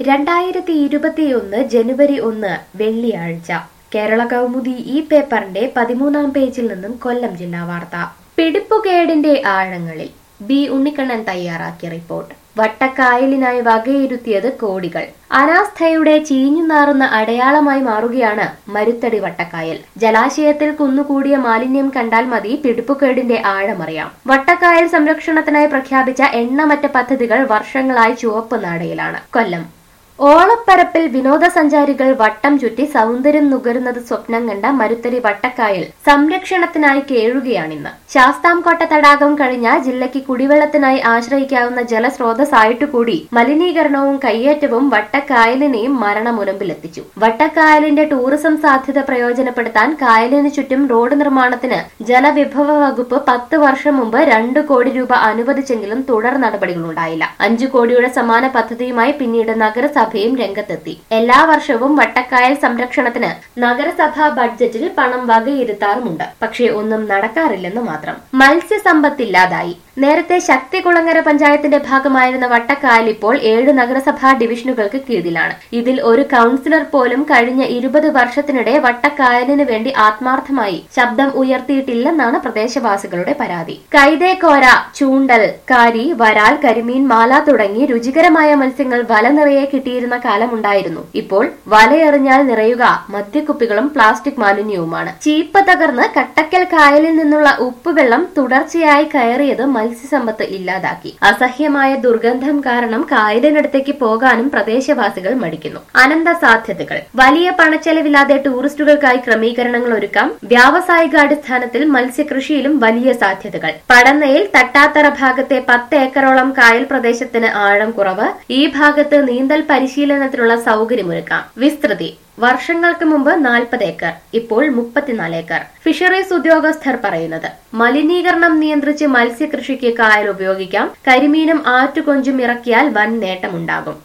രണ്ടായിരത്തി ഇരുപത്തിയൊന്ന് ജനുവരി ഒന്ന് വെള്ളിയാഴ്ച കേരള കൗമുദി ഈ പേപ്പറിന്റെ പതിമൂന്നാം പേജിൽ നിന്നും കൊല്ലം ജില്ലാ വാർത്ത പിടിപ്പുകേടിന്റെ ആഴങ്ങളിൽ ബി ഉണ്ണിക്കണ്ണൻ തയ്യാറാക്കിയ റിപ്പോർട്ട് വട്ടക്കായലിനായി വകയിരുത്തിയത് കോടികൾ അനാസ്ഥയുടെ ചീഞ്ഞുനാറുന്ന അടയാളമായി മാറുകയാണ് മരുത്തടി വട്ടക്കായൽ ജലാശയത്തിൽ കുന്നുകൂടിയ മാലിന്യം കണ്ടാൽ മതി പിടിപ്പുകേടിന്റെ ആഴമറിയാം വട്ടക്കായൽ സംരക്ഷണത്തിനായി പ്രഖ്യാപിച്ച എണ്ണമറ്റ പദ്ധതികൾ വർഷങ്ങളായി ചുവപ്പ് നാടയിലാണ് കൊല്ലം ഓളപ്പരപ്പിൽ വിനോദസഞ്ചാരികൾ വട്ടം ചുറ്റി സൗന്ദര്യം നുകരുന്നത് സ്വപ്നം കണ്ട മരുത്തരി വട്ടക്കായൽ സംരക്ഷണത്തിനായി കേഴുകയാണിന്ന് ശാസ്താംകോട്ട തടാകം കഴിഞ്ഞ ജില്ലയ്ക്ക് കുടിവെള്ളത്തിനായി ആശ്രയിക്കാവുന്ന ജലസ്രോതസ്സായിട്ടുകൂടി മലിനീകരണവും കയ്യേറ്റവും വട്ടക്കായലിനെയും മരണമുനമ്പിലെത്തിച്ചു വട്ടക്കായലിന്റെ ടൂറിസം സാധ്യത പ്രയോജനപ്പെടുത്താൻ കായലിന് ചുറ്റും റോഡ് നിർമ്മാണത്തിന് ജലവിഭവ വകുപ്പ് പത്ത് വർഷം മുമ്പ് രണ്ട് കോടി രൂപ അനുവദിച്ചെങ്കിലും തുടർ നടപടികളുണ്ടായില്ല അഞ്ചു കോടിയുടെ സമാന പദ്ധതിയുമായി പിന്നീട് നഗരസഭയും രംഗത്തെത്തി എല്ലാ വർഷവും വട്ടക്കായൽ സംരക്ഷണത്തിന് നഗരസഭാ ബഡ്ജറ്റിൽ പണം വകയിരുത്താറുമുണ്ട് പക്ഷേ ഒന്നും നടക്കാറില്ലെന്ന് മാത്രം മത്സ്യസമ്പത്തില്ലാതായി നേരത്തെ ശക്തികുളങ്ങര പഞ്ചായത്തിന്റെ ഭാഗമായിരുന്ന വട്ടക്കായൽ ഇപ്പോൾ ഏഴ് നഗരസഭാ ഡിവിഷനുകൾക്ക് കീഴിലാണ് ഇതിൽ ഒരു കൌൺസിലർ പോലും കഴിഞ്ഞ ഇരുപത് വർഷത്തിനിടെ വട്ടക്കായലിന് വേണ്ടി ആത്മാർത്ഥമായി ശബ്ദം ഉയർത്തിയിട്ടില്ലെന്നാണ് പ്രദേശവാസികളുടെ പരാതി കൈതേക്കോര ചൂണ്ടൽ കാരി വരാൽ കരിമീൻ മാല തുടങ്ങി രുചികരമായ മത്സ്യങ്ങൾ വല നിറയെ കിട്ടിയിരുന്ന കാലമുണ്ടായിരുന്നു ഇപ്പോൾ വലയെറിഞ്ഞാൽ നിറയുക മദ്യക്കുപ്പികളും പ്ലാസ്റ്റിക് മാലിന്യവുമാണ് ചീപ്പ് തകർന്ന് കട്ടക്കൽ കായലിൽ നിന്നുള്ള ഉപ്പുവെള്ളം തുടർച്ചയായി കയറിയത് മത്സ്യസമ്പത്ത് ഇല്ലാതാക്കി അസഹ്യമായ ദുർഗന്ധം കാരണം കായലിനടുത്തേക്ക് പോകാനും പ്രദേശവാസികൾ മടിക്കുന്നു അനന്ത സാധ്യതകൾ വലിയ പണച്ചെലവില്ലാതെ ടൂറിസ്റ്റുകൾക്കായി ക്രമീകരണങ്ങൾ ഒരുക്കാം വ്യാവസായികാടിസ്ഥാനത്തിൽ മത്സ്യകൃഷിയിലും വലിയ സാധ്യതകൾ പടന്നയിൽ തട്ടാത്തറ ഭാഗത്തെ പത്ത് ഏക്കറോളം കായൽ പ്രദേശത്തിന് ആഴം കുറവ് ഈ ഭാഗത്ത് നീന്തൽ പരിശീലനത്തിനുള്ള സൗകര്യമൊരുക്കാം വിസ്തൃതി വർഷങ്ങൾക്ക് മുമ്പ് നാൽപ്പത് ഏക്കർ ഇപ്പോൾ മുപ്പത്തിനാല് ഏക്കർ ഫിഷറീസ് ഉദ്യോഗസ്ഥർ പറയുന്നത് മലിനീകരണം നിയന്ത്രിച്ച് മത്സ്യകൃഷിക്ക് കായൽ ഉപയോഗിക്കാം കരിമീനും ആറ്റുകൊഞ്ചും ഇറക്കിയാൽ വൻ നേട്ടമുണ്ടാകും